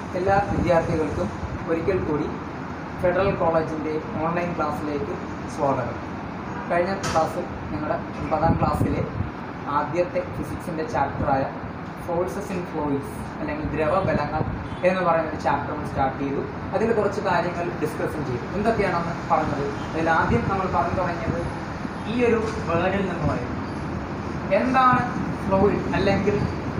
എല്ലാ വിദ്യാർത്ഥികൾക്കും ഒരിക്കൽ കൂടി ഫെഡറൽ കോളേജിൻ്റെ ഓൺലൈൻ ക്ലാസ്സിലേക്ക് സ്വാഗതം കഴിഞ്ഞ ക്ലാസ്സിൽ നിങ്ങളുടെ ഒമ്പതാം ക്ലാസ്സിലെ ആദ്യത്തെ ഫിസിക്സിൻ്റെ ചാപ്റ്ററായ ഫോഴ്സസ് ഇൻ ഫ്ലോയിഡ്സ് അല്ലെങ്കിൽ ദ്രവബലങ്ങൾ എന്ന് പറയുന്ന ഒരു ചാപ്റ്റർ നമ്മൾ സ്റ്റാർട്ട് ചെയ്തു അതിൽ കുറച്ച് കാര്യങ്ങൾ ഡിസ്കസും ചെയ്തു എന്തൊക്കെയാണെന്ന് പറഞ്ഞത് അതിൽ ആദ്യം നമ്മൾ പറഞ്ഞു തുടങ്ങിയത് ഈ ഒരു വേർഡിൽ നിന്ന് പറയും എന്താണ് ഫ്ലോയിഡ് അല്ലെങ്കിൽ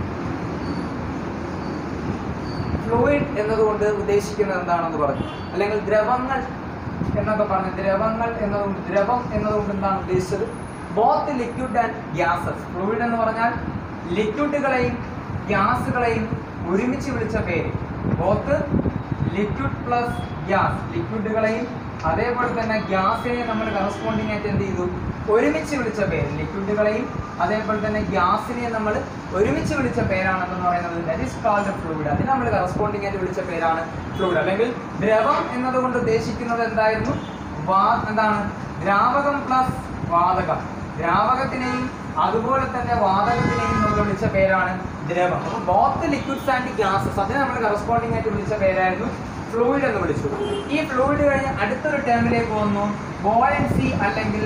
ഫ്ലൂയിഡ് എന്നതുകൊണ്ട് ഉദ്ദേശിക്കുന്നത് എന്താണെന്ന് പറഞ്ഞു അല്ലെങ്കിൽ ദ്രവങ്ങൾ എന്നൊക്കെ പറഞ്ഞു ദ്രവങ്ങൾ എന്നതുകൊണ്ട് ദ്രവം എന്നതുകൊണ്ട് എന്താണ് ഉദ്ദേശിച്ചത് both liquid and gases fluid എന്ന് പറഞ്ഞാൽ ലിക്വിഡുകളെയും ഗ്യാസുകളെയും ഒരുമിച്ച് വിളിച്ച പേര് ബോത്ത് ലിക്വിഡ് പ്ലസ് ഗ്യാസ് ലിക്വിഡുകളെയും അതേപോലെ തന്നെ ഗ്യാസിനെ നമ്മൾ കറസ്പോണ്ടിങ് ആയിട്ട് എന്ത് ചെയ്തു ഒരുമിച്ച് വിളിച്ച പേര് ലിക്വിഡുകളെയും അതേപോലെ തന്നെ ഗ്യാസിനെ നമ്മൾ ഒരുമിച്ച് വിളിച്ച പേരാണ് എന്ന് പറയുന്നത് ദാറ്റ് ഈസ് കാൾഡ് ഫ്ലൂയിഡ് അതിന് നമ്മൾ കറസ്പോണ്ടിങ് ആയിട്ട് വിളിച്ച പേരാണ് ഫ്ലൂയിഡ് അല്ലെങ്കിൽ ദ്രവം എന്നതുകൊണ്ട് ഉദ്ദേശിക്കുന്നത് എന്തായിരുന്നു വാ എന്താണ് ദ്രാവകം പ്ലസ് വാതകം ദ്രാവകത്തിനെയും അതുപോലെ തന്നെ വാതകത്തിനെയും നമ്മൾ വിളിച്ച പേരാണ് ദ്രവം അപ്പോൾ ബോത്ത് ലിക്വിഡ്സ് ആൻഡ് ഗ്യാസസ് അതിനെ നമ്മൾ കറസ്പോണ്ടിങ് ആയിട്ട് വിളിച്ച പേരായിരുന്നു ഫ്ലൂയിഡ് എന്ന് വിളിച്ചു ഈ ഫ്ലൂയിഡ് കഴിഞ്ഞ് അടുത്തൊരു ടേമിലേക്ക് വന്നു ബോയൻസി അല്ലെങ്കിൽ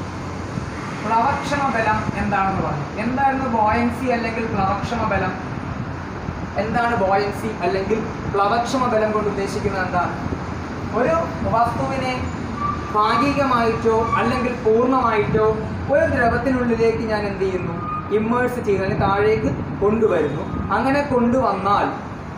പ്ലവക്ഷമ ബലം എന്താണെന്ന് പറഞ്ഞു എന്തായിരുന്നു ബോയൻസി അല്ലെങ്കിൽ പ്ലവക്ഷമ ബലം എന്താണ് ബോയൻസി അല്ലെങ്കിൽ പ്ലവക്ഷമ ബലം കൊണ്ട് ഉദ്ദേശിക്കുന്നത് എന്താണ് ഒരു വസ്തുവിനെ ഭാഗികമായിട്ടോ അല്ലെങ്കിൽ പൂർണ്ണമായിട്ടോ ഒരു ദ്രവത്തിനുള്ളിലേക്ക് ഞാൻ എന്ത് ചെയ്യുന്നു ഇമ്മേഴ്സ് ചെയ്യുന്നു അല്ലെങ്കിൽ താഴേക്ക് കൊണ്ടുവരുന്നു അങ്ങനെ കൊണ്ടുവന്നാൽ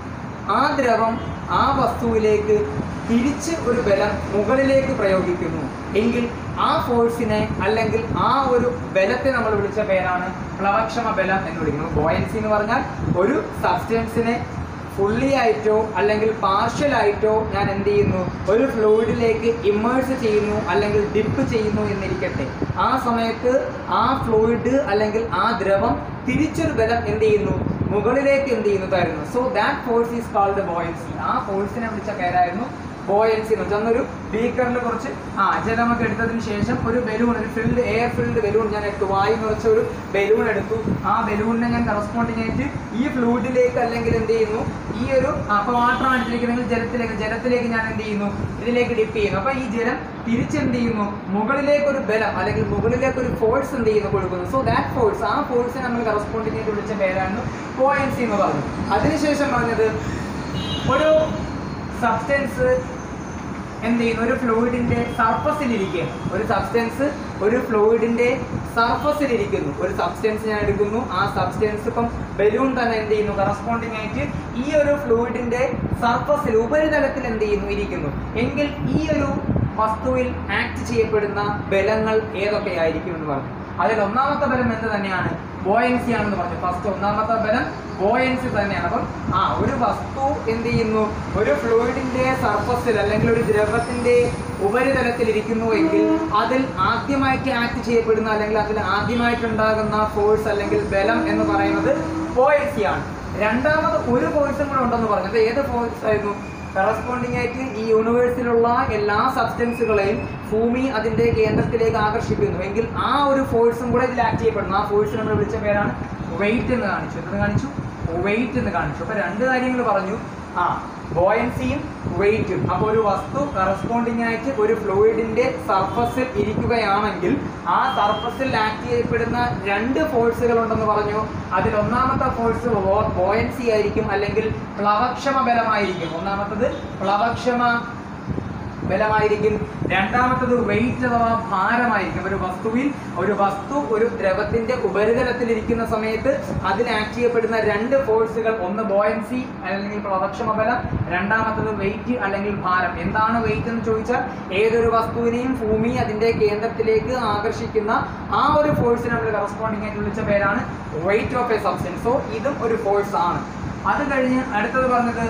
ആ ദ്രവം ആ വസ്തുവിലേക്ക് തിരിച്ച് ഒരു ബലം മുകളിലേക്ക് പ്രയോഗിക്കുന്നു എങ്കിൽ ആ ഫോഴ്സിനെ അല്ലെങ്കിൽ ആ ഒരു ബലത്തെ നമ്മൾ വിളിച്ച പേരാണ് പ്ലവക്ഷമ ബലം എന്ന് വിളിക്കുന്നത് ബോയൻസി എന്ന് പറഞ്ഞാൽ ഒരു സബ്സ്റ്റൻസിനെ ഫുള്ളി ആയിട്ടോ അല്ലെങ്കിൽ പാർഷ്യൽ ആയിട്ടോ ഞാൻ എന്ത് ചെയ്യുന്നു ഒരു ഫ്ലൂയിഡിലേക്ക് ഇമ്മേഴ്സ് ചെയ്യുന്നു അല്ലെങ്കിൽ ഡിപ്പ് ചെയ്യുന്നു എന്നിരിക്കട്ടെ ആ സമയത്ത് ആ ഫ്ലൂയിഡ് അല്ലെങ്കിൽ ആ ദ്രവം തിരിച്ചൊരു ബലം എന്ത് ചെയ്യുന്നു മുകളിലേക്ക് എന്ത് ചെയ്യുന്നു തരുന്നു so that force is called buoyancy ആ ഫോഴ്സിനെ വിളിച്ച പേരായിരുന്നു ബോയൻസി എന്ന് വെച്ചാൽ ഒരു ബീക്കറിൽ കുറച്ച് ആ ജലമൊക്കെ എടുത്തതിന് ശേഷം ഒരു ബലൂൺ ഒരു ഫിൽഡ് എയർ ഫിൽഡ് ബലൂൺ ഞാൻ എടുത്തു വായു നിറച്ച ഒരു ബലൂൺ എടുത്തു ആ ബലൂണിനെ ഞാൻ കറസ്പോണ്ടിങ് ആയിട്ട് ഈ ഫ്ലൂയിഡിലേക്ക് അല്ലെങ്കിൽ എന്ത് ചെയ്യുന്നു ഈ ഒരു അപ്പോൾ വാട്ടറാണ് എടുത്തിരിക്കുന്നെങ്കിൽ ജലത്തിലേക്ക് ജലത്തിലേക്ക് ഞാൻ എന്ത് ചെയ്യുന്നു ഇതിലേക്ക് ഡിപ്പ് ചെയ്യുന്നു അപ്പോൾ ഈ ജലം തിരിച്ചെന്ത് ചെയ്യുന്നു മുകളിലേക്ക് ഒരു ബലം അല്ലെങ്കിൽ മുകളിലേക്ക് ഒരു ഫോഴ്സ് എന്ത് ചെയ്യുന്നു കൊടുക്കുന്നു സോ ദാറ്റ് ഫോഴ്സ് ആ ഫോഴ്സിനെ നമ്മൾ കറസ്പോണ്ടിങ് ആയിട്ട് വിളിച്ച പേരാണ് ബോയൻസി എന്ന് പറഞ്ഞു അതിനുശേഷം പറഞ്ഞത് ഒരു സബ്സ്റ്റൻസ് എന്ത് ചെയ്യുന്നു ഒരു ഫ്ലൂയിഡിന്റെ സർഫസിൽ ഇരിക്കുകയാണ് ഒരു സബ്സ്റ്റൻസ് ഒരു ഫ്ലൂയിഡിന്റെ സർഫസിൽ ഇരിക്കുന്നു ഒരു സബ്സ്റ്റൻസ് ഞാൻ എടുക്കുന്നു ആ സബ്സ്റ്റൻസ് ഇപ്പം ബലൂൺ തന്നെ എന്ത് ചെയ്യുന്നു കറസ്പോണ്ടിങ് ആയിട്ട് ഈ ഒരു ഫ്ലൂയിഡിന്റെ സർഫസിൽ ഉപരിതലത്തിൽ എന്ത് ചെയ്യുന്നു ഇരിക്കുന്നു എങ്കിൽ ഈ ഒരു വസ്തുവിൽ ആക്ട് ചെയ്യപ്പെടുന്ന ബലങ്ങൾ ഏതൊക്കെയായിരിക്കും എന്ന് പറഞ്ഞു അതിൽ ഒന്നാമത്തെ ബലം എന്ത് തന്നെയാണ് ബോയൻസി ആണെന്ന് പറഞ്ഞു ഫസ്റ്റ് ഒന്നാമത്തെ ബലം ബോയൻസി തന്നെയാണ് അപ്പം ആ ഒരു വസ്തു എന്ത് ചെയ്യുന്നു ഒരു ഫ്ലൂയിഡിന്റെ സർഫസിൽ അല്ലെങ്കിൽ ഒരു ദ്രവത്തിന്റെ ഉപരിതലത്തിൽ ഇരിക്കുന്നു എങ്കിൽ അതിൽ ആദ്യമായിട്ട് ആക്ട് ചെയ്യപ്പെടുന്ന അല്ലെങ്കിൽ അതിൽ ആദ്യമായിട്ടുണ്ടാകുന്ന ഫോഴ്സ് അല്ലെങ്കിൽ ബലം എന്ന് പറയുന്നത് ബോയൻസി ആണ് രണ്ടാമത് ഒരു ഫോഴ്സും കൂടെ ഉണ്ടെന്ന് പറഞ്ഞത് ഏത് ഫോഴ്സ് ആയിരുന്നു കറസ്പോണ്ടിങ് ആയിട്ട് ഈ യൂണിവേഴ്സിലുള്ള എല്ലാ സബ്സ്റ്റൻസുകളെയും ഭൂമി അതിന്റെ കേന്ദ്രത്തിലേക്ക് ആകർഷിക്കുന്നു എങ്കിൽ ആ ഒരു ഫോഴ്സും കൂടെ ഇതിൽ ആക്ട് ചെയ്യപ്പെടുന്നു ആ ഫോഴ്സ് നമ്മൾ വിളിച്ച പേരാണ് വെയിറ്റ് എന്ന് കാണിച്ചു എന്ത് കാണിച്ചു വെയിറ്റ് എന്ന് കാണിച്ചു അപ്പൊ രണ്ട് കാര്യങ്ങൾ പറഞ്ഞു ആ ബോയൻസിയും വെയിറ്റും അപ്പോൾ ഒരു വസ്തു കറസ്പോണ്ടിങ് ആയിട്ട് ഒരു ഫ്ലൂയിഡിന്റെ സർഫസിൽ ഇരിക്കുകയാണെങ്കിൽ ആ സർഫസിൽ ആക്ട് ചെയ്യപ്പെടുന്ന രണ്ട് ഫോഴ്സുകൾ ഉണ്ടെന്ന് പറഞ്ഞു അതിൽ ഒന്നാമത്തെ ഫോഴ്സ് ബോയൻസി ആയിരിക്കും അല്ലെങ്കിൽ പ്ലവക്ഷമ ബലമായിരിക്കും ഒന്നാമത്തത് പ്ലവക്ഷമ ബലമായിരിക്കും രണ്ടാമത്തത് വെയിറ്റ് അഥവാ ഭാരമായിരിക്കും ഒരു വസ്തുവിൽ ഒരു വസ്തു ഒരു ദ്രവത്തിന്റെ ഉപരിതലത്തിൽ ഇരിക്കുന്ന സമയത്ത് അതിൽ ആക്ട് ചെയ്യപ്പെടുന്ന രണ്ട് ഫോഴ്സുകൾ ഒന്ന് ബോയൻസി അല്ലെങ്കിൽ പ്ലവക്ഷമ ബലം രണ്ടാമത്തത് വെയിറ്റ് അല്ലെങ്കിൽ ഭാരം എന്താണ് വെയിറ്റ് എന്ന് ചോദിച്ചാൽ ഏതൊരു വസ്തുവിനെയും ഭൂമി അതിന്റെ കേന്ദ്രത്തിലേക്ക് ആകർഷിക്കുന്ന ആ ഒരു ഫോഴ്സിനെ നമ്മൾ കറസ്പോണ്ടിങ് ആയിട്ട് വിളിച്ച പേരാണ് weight of a substance so ഇതും ഒരു ഫോഴ്സ് ആണ് അത് കഴിഞ്ഞ് അടുത്തത് പറഞ്ഞത്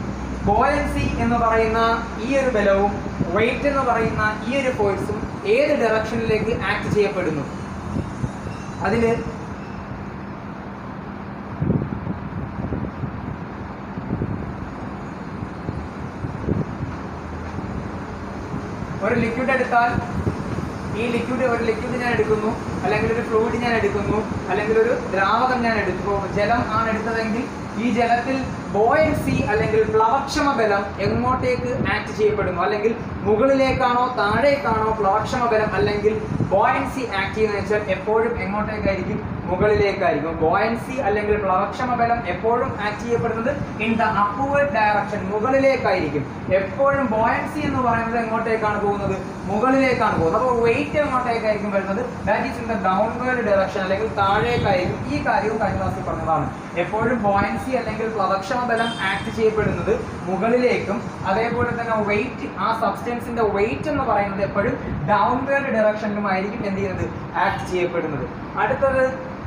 ബോയൻസി എന്ന് പറയുന്ന ഈ ഒരു ബലവും വെയിറ്റ് എന്ന് പറയുന്ന ഈ ഒരു ഫോഴ്സും ഏത് ഡയറക്ഷനിലേക്ക് ആക്ട് ചെയ്യപ്പെടുന്നു അതില് ഒരു ലിക്വിഡ് എടുത്താൽ ഈ ലിക്വിഡ് ഒരു ലിക്വിഡ് ഞാൻ എടുക്കുന്നു അല്ലെങ്കിൽ ഒരു ഫ്ലൂയിഡ് ഞാൻ എടുക്കുന്നു അല്ലെങ്കിൽ ഒരു ദ്രാവകം ഞാൻ എടുത്തു ജലം ആണ് എടുത്തതെങ്കിൽ ഈ ജലത്തിൽ ബോയൻസി അല്ലെങ്കിൽ പ്ലവക്ഷമ ബലം എങ്ങോട്ടേക്ക് ആക്ട് ചെയ്യപ്പെടുന്നു അല്ലെങ്കിൽ മുകളിലേക്കാണോ താഴേക്കാണോ പ്ലവക്ഷമ ബലം അല്ലെങ്കിൽ ബോയൻസി ആക്ട് ചെയ്യുന്നത് വെച്ചാൽ എപ്പോഴും എങ്ങോട്ടേക്കായിരിക്കും മുകളിലേക്കായിരിക്കും ബോയൻസി അല്ലെങ്കിൽ പ്ലവക്ഷമ ബലം എപ്പോഴും ആക്ട് ചെയ്യപ്പെടുന്നത് ഇൻ ദ അപ്വേർഡ് ഡയറക്ഷൻ മുകളിലേക്കായിരിക്കും എപ്പോഴും ബോയൻസി എന്ന് പറയുന്നത് എങ്ങോട്ടേക്കാണ് പോകുന്നത് മുകളിലേക്കാണ് പോകുന്നത് അപ്പോൾ വെയിറ്റ് എങ്ങോട്ടേക്കായിരിക്കും വരുന്നത് that is in the downward direction അല്ലെങ്കിൽ താഴേക്കായിരിക്കും ഈ കാര്യവും കഴിഞ്ഞ ക്ലാസ്സിൽ പറഞ്ഞതാണ് എപ്പോഴും ബോയൻസി അല്ലെങ്കിൽ പ്ലവക്ഷമ ബലം ആക്ട് ചെയ്യപ്പെടുന്നത് മുകളിലേക്കും അതേപോലെ തന്നെ വെയിറ്റ് ആ സബ്സ്റ്റൻസിന്റെ വെയിറ്റ് എന്ന് പറയുന്നത് എപ്പോഴും ഡൗൺവേർഡ് ഡയറക്ഷനിലുമായിരിക്കും എന്ത് ചെയ്യുന്നത് ആക്ട് ചെയ്യപ്പെടുന്നത് അടുത്തത്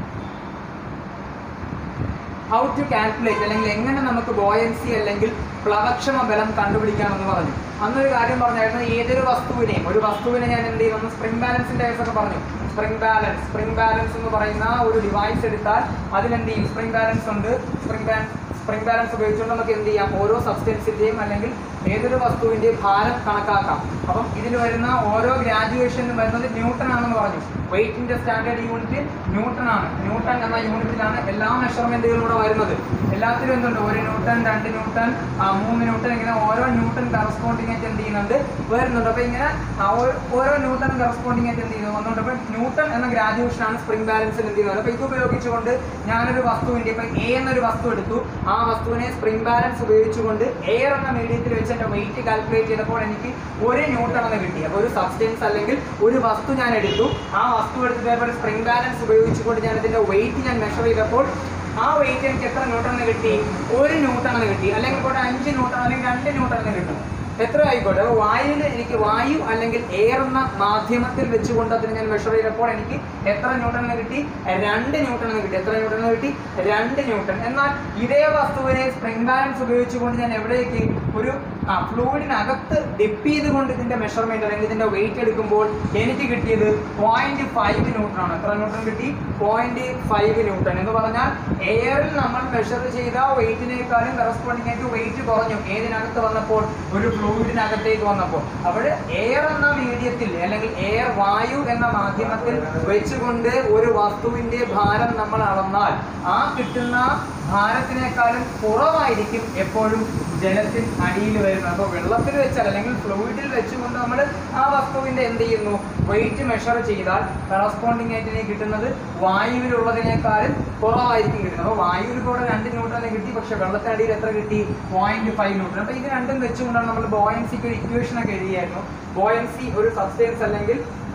ഹൗ ടു കാൽക്കുലേറ്റ് അല്ലെങ്കിൽ എങ്ങനെ നമുക്ക് ബോയൻസി അല്ലെങ്കിൽ പ്ലവക്ഷമ ബലം കണ്ടുപിടിക്കാമെന്ന് പറഞ്ഞു അന്നൊരു കാര്യം പറഞ്ഞായിരുന്നു ഏതൊരു വസ്തുവിനെയും ഒരു വസ്തുവിനെ ഞാൻ എന്ത് ചെയ്യും സ്പ്രിംഗ് ബാലൻസിന്റെ കേസൊക്കെ പറഞ്ഞു സ്പ്രിംഗ് ബാലൻസ് സ്പ്രിംഗ് ബാലൻസ് എന്ന് പറയുന്ന ഒരു ഡിവൈസ് എടുത്താൽ അതിലെന്ത് ചെയ്യും സ്പ്രിംഗ് ബാലൻസ് ഉണ്ട് സ്പ്രിംഗ് ബാലൻസ് സ്പ്രിംഗ് ബാലൻസ് ഉപയോഗിച്ചുകൊണ്ട് നമുക്ക് എന്ത് ചെയ്യാം ഓരോ സബ്സ്റ്റൻസിന്റെയും അല്ലെങ്കിൽ ഏതൊരു വസ്തുവിന്റെയും ഭാരം കണക്കാക്കാം അപ്പം ഇതിൽ വരുന്ന ഓരോ ഗ്രാജുവേഷനിലും വരുന്നത് ന്യൂട്ടൺ ആണെന്ന് പറഞ്ഞു വെയിറ്റിന്റെ സ്റ്റാൻഡേർഡ് യൂണിറ്റ് ന്യൂട്ടൺ ആണ് ന്യൂട്ടൺ എന്ന യൂണിറ്റിലാണ് എല്ലാ മെഷർമെന്റുകളും ഇവിടെ വരുന്നത് എല്ലാത്തിലും എന്തുണ്ട് ഒരു ന്യൂട്ടൺ രണ്ട് ന്യൂട്ടൺ ആ, മൂന്ന് ന്യൂട്ടൺ ഇങ്ങനെ ഓരോ ന്യൂട്ടൺ കറസ്പോണ്ടിങ് ആയിട്ട് എന്ത് ചെയ്യുന്നുണ്ട് വരുന്നുണ്ട് അപ്പൊ ഇങ്ങനെ ആ ഓ- ഓരോ ന്യൂട്ടൺ കറസ്പോണ്ടിങ് ആയിട്ട് എന്ത് ചെയ്യുന്നു വന്നുകൊണ്ട് അപ്പൊ ന്യൂട്ടൺ എന്ന ഗ്രാജുവേഷൻ ആണ് സ്പ്രിംഗ് ബാലൻസിൽ എന്ത് ചെയ്യുന്നത് അപ്പൊ ഇത് ഉപയോഗിച്ചുകൊണ്ട് ഞാനൊരു വസ്തുവിന്റെ ഇപ്പൊ എ എന്നൊരു വസ്തു എടുത്തു ആ വസ്തുവിനെ സ്പ്രിംഗ് ബാലൻസ് ഉപയോഗിച്ചുകൊണ്ട് എയർ എന്ന മീഡിയത്തിൽ വെച്ച് എന്റെ വെയിറ്റ് കാൽക്കുലേറ്റ് ചെയ്തപ്പോൾ എനിക്ക് ഒരു ന്യൂട്ടൺ എന്ന് കിട്ടി അപ്പോൾ ഒരു സബ്സ്റ്റൻസ് അല്ലെങ്കിൽ ഒരു വസ്തു ഞാൻ എടുത്തു ആ വസ്തു എടുത്തപ്പോൾ സ്പ്രിംഗ് ബാലൻസ് ഉപയോഗിച്ചുകൊണ്ട് ഞാൻ ഇതിന്റെ വെയിറ്റ് ഞാൻ മെഷർ ചെയ്തപ്പോൾ ആ വെയിറ്റ് എനിക്ക് എത്ര ന്യൂട്ടൺ എന്ന് കിട്ടി ഒരു ന്യൂട്ടൺ എന്ന് കിട്ടി അല്ലെങ്കിൽ കൂടെ അഞ്ച് ന്യൂട്ടൺ അല്ലെങ്കിൽ രണ്ട് ന്യൂട്ടൺ എന്ന് കിട്ടും എത്ര ആയിക്കോട്ടെ അപ്പോൾ വായുവിൽ എനിക്ക് വായു അല്ലെങ്കിൽ എയർ എന്ന മാധ്യമത്തിൽ വെച്ചുകൊണ്ട് അതിന് ഞാൻ മെഷർ ചെയ്തപ്പോൾ എനിക്ക് എത്ര ന്യൂട്ടൺ എന്ന് കിട്ടി രണ്ട് ന്യൂട്ടൺ എന്ന് കിട്ടി എത്ര ന്യൂട്ടൺ എന്ന് കിട്ടി രണ്ട് ന്യൂട്ടൺ എന്നാൽ ഇതേ വസ്തുവിനെ സ്പ്രിംഗ് ബാലൻസ് ഉപയോഗിച്ചുകൊണ്ട് ഞാൻ എവിടേക്ക് ഒരു ആ ഫ്ലൂയിഡിനകത്ത് ഡിപ്പ് ചെയ്തുകൊണ്ട് ഇതിന്റെ മെഷർമെന്റ് അല്ലെങ്കിൽ ഇതിന്റെ വെയിറ്റ് എടുക്കുമ്പോൾ എനിക്ക് കിട്ടിയത് പോയിന്റ് ഫൈവ് ന്യൂട്ടൺ ആണ് എത്ര ന്യൂട്ടൺ കിട്ടി പോയിന്റ് ഫൈവ് ന്യൂട്ടൺ എന്ന് പറഞ്ഞാൽ എയറിൽ നമ്മൾ മെഷർ ചെയ്ത വെയിറ്റിനേക്കാളും കറസ്പോണ്ടിങ് ആയിട്ട് വെയിറ്റ് കുറഞ്ഞു ഏതിനകത്ത് വന്നപ്പോൾ ഒരു ഫ്ലൂയിഡിനകത്തേക്ക് വന്നപ്പോൾ അപ്പോൾ എയർ എന്ന മീഡിയത്തിൽ അല്ലെങ്കിൽ എയർ വായു എന്ന മാധ്യമത്തിൽ വെച്ചുകൊണ്ട് ഒരു വസ്തുവിന്റെ ഭാരം നമ്മൾ അളന്നാൽ ആ കിട്ടുന്ന ഭാരത്തിനേക്കാളും കുറവായിരിക്കും എപ്പോഴും ജലത്തിൽ അടിയിൽ വരുന്നത് അപ്പോൾ വെള്ളത്തിൽ വെച്ചാൽ അല്ലെങ്കിൽ ഫ്ലൂയിഡിൽ വെച്ചുകൊണ്ട് നമ്മൾ ആ വസ്തുവിന്റെ എന്ത് ചെയ്യുന്നു വെയിറ്റ് മെഷർ ചെയ്താൽ കറസ്പോണ്ടിങ് ആയിട്ട് ഇനി കിട്ടുന്നത് വായുവിലുള്ളതിനേക്കാളും കുറവായിരിക്കും കിട്ടുന്നത് അപ്പോൾ വായുവിൽ കൂടെ രണ്ട് ന്യൂട്രൺ കിട്ടി പക്ഷെ വെള്ളത്തിനടിയിൽ എത്ര കിട്ടി പോയിന്റ് ഫൈവ് ന്യൂട്രൺ അപ്പോൾ ഇത് രണ്ടും വെച്ചുകൊണ്ടാണ് നമ്മൾ ബോയൻസിക്ക് ഒരു ഇക്വേഷൻ ഒക്കെ എഴുതിയായിരുന്നു ബോയൻസി ഒരു സബ്സ്റ്റൻസ് അല്ലെങ്കിൽ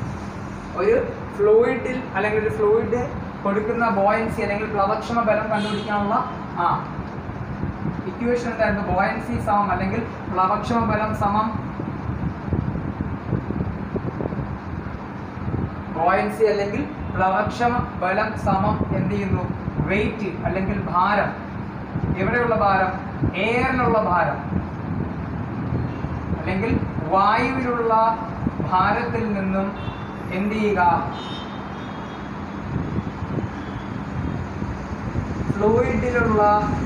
ഒരു ഫ്ലൂയിഡിൽ അല്ലെങ്കിൽ ഒരു ഫ്ലൂയിഡ് കൊടുക്കുന്ന ബോയൻസി അല്ലെങ്കിൽ പ്ലവക്ഷമ ബലം കണ്ടുപിടിക്കാനുള്ള ആ ഇക്വേഷൻ എന്തായിരുന്നു ബോയൻസി സമം അല്ലെങ്കിൽ പ്ലവക്ഷമ ബലം സമം ബോയൻസി അല്ലെങ്കിൽ പ്ലവക്ഷമ ബലം സമം എന്ത് ചെയ്യുന്നു വെയിറ്റ് അല്ലെങ്കിൽ ഭാരം എവിടെയുള്ള ഭാരം എയറിലുള്ള ഭാരം അല്ലെങ്കിൽ വായുവിലുള്ള ഭാരത്തിൽ നിന്നും എന്ത് ചെയ്യുക ഫ്ലൂയിഡിലുള്ള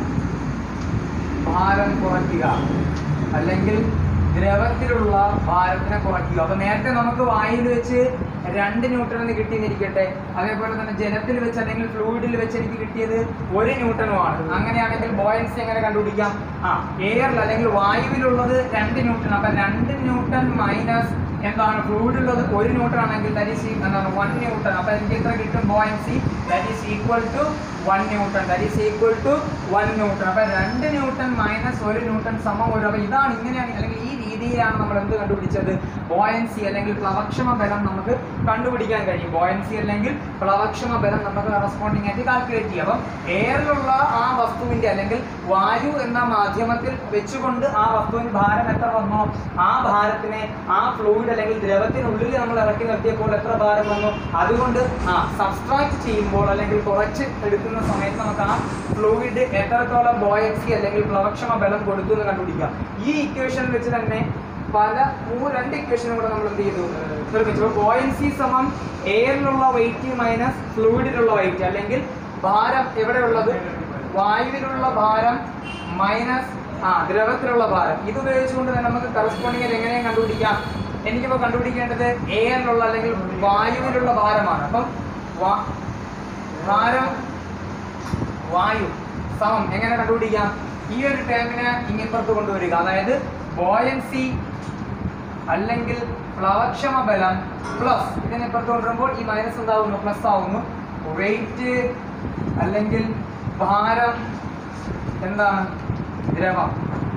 ഭാരം കുറയ്ക്കുക അല്ലെങ്കിൽ ദ്രവത്തിലുള്ള ഭാരത്തിനെ കുറയ്ക്കുക അപ്പൊ നേരത്തെ നമുക്ക് വായുവിൽ വെച്ച് രണ്ട് ന്യൂട്ടൺ എന്ന് കിട്ടിയെന്നിരിക്കട്ടെ അതേപോലെ തന്നെ ജലത്തിൽ വെച്ച് അല്ലെങ്കിൽ ഫ്ലൂയിഡിൽ വെച്ച് എനിക്ക് കിട്ടിയത് ഒരു ന്യൂട്ടനുമാണ് അങ്ങനെയാണെങ്കിൽ ബോയൻസി എങ്ങനെ കണ്ടുപിടിക്കാം ആ എയറിൽ അല്ലെങ്കിൽ വായുവിലുള്ളത് രണ്ട് ന്യൂട്ടൺ അപ്പൊ രണ്ട് ന്യൂട്ടൺ മൈനസ് എന്താണ് ഫ്ലൂയിഡുള്ളത് ഒരു ന്യൂട്ടൺ ആണെങ്കിൽ ദാറ്റ് ഈസ് എന്താണ് വൺ ന്യൂട്ടൺ അപ്പൊ എനിക്ക് എത്ര കിട്ടും buoyancy that is equal to one newton that is equal to one newton അപ്പൊ രണ്ട് ന്യൂട്ടൺ മൈനസ് ഒരു ന്യൂട്ടൺ സമം ഒരു അപ്പൊ ഇതാണ് ഇങ്ങനെയാണ് അല്ലെങ്കിൽ ഈ രീതിയിലാണ് നമ്മൾ എന്ത് കണ്ടുപിടിച്ചത് ബോയൻസി അല്ലെങ്കിൽ പ്ലവക്ഷമ ബലം നമുക്ക് കണ്ടുപിടിക്കാൻ കഴിയും ബോയൻസി അല്ലെങ്കിൽ പ്ലവക്ഷമ ബലം നമുക്ക് കറസ്പോണ്ടിങ് ആയിട്ട് കാൽക്കുലേറ്റ് ചെയ്യാം അപ്പം എയറിലുള്ള ആ വസ്തുവിന്റെ അല്ലെങ്കിൽ വായു എന്ന മാധ്യമത്തിൽ വെച്ചുകൊണ്ട് ആ വസ്തുവിന് ഭാരം എത്ര വന്നോ ആ ഭാരത്തിനെ ആ ഫ്ലൂയിഡ് അല്ലെങ്കിൽ ദ്രവത്തിനുള്ളിൽ നമ്മൾ ഇറക്കി നിർത്തിയപ്പോൾ എത്ര ഭാരം വന്നു അതുകൊണ്ട് ആ സബ്സ്ട്രാക്ട് ചെയ്യുമ്പോൾ അല്ലെങ്കിൽ കുറച്ച് എടുക്കുന്ന സമയത്ത് നമുക്ക് ആ ഫ്ലൂയിഡ് എത്രത്തോളം ബോയൻസി അല്ലെങ്കിൽ പ്ലവക്ഷമ ബലം കൊടുത്തു എന്ന് കണ്ടുപിടിക്കാം ഈ ഇക്വേഷൻ വെച്ച് തന്നെ പല മൂ- രണ്ട് ഇക്വേഷനും കൂടെ നമ്മൾ എന്ത് ചെയ്തു നിർമ്മിച്ചു ബോയൻസി സമം എയറിലുള്ള വെയിറ്റ് മൈനസ് ഫ്ലൂയിഡിലുള്ള വെയിറ്റ് അല്ലെങ്കിൽ ഭാരം എവിടെയുള്ളത് വായുവിലുള്ള ഭാരം മൈനസ് ആ ദ്രവത്തിലുള്ള ഭാരം ഇത് ഉപയോഗിച്ചുകൊണ്ട് തന്നെ നമുക്ക് കറസ്പോണ്ടിങ്ങിൽ എങ്ങനെയും കണ്ടുപിടിക്കാം എനിക്കിപ്പോൾ കണ്ടുപിടിക്കേണ്ടത് എയറിലുള്ള അല്ലെങ്കിൽ വായുവിലുള്ള ഭാരമാണ് അപ്പം വാ- ഭാരം വായു സമം എങ്ങനെ കണ്ടുപിടിക്കാം ഈ ഒരു ടേമിനെ ഇങ്ങിപ്പുറത്ത് കൊണ്ടുവരിക അതായത് ബോയൻസി അല്ലെങ്കിൽ പ്ലവക്ഷമ ബലം പ്ലസ് ഇതിനിപ്പുറത്ത് കൊണ്ടുവരുമ്പോൾ ഈ മൈനസ് എന്താവുന്നു പ്ലസ് ആവുന്നു വെയിറ്റ് അല്ലെങ്കിൽ ഭാരം എന്താണ് ദ്രവം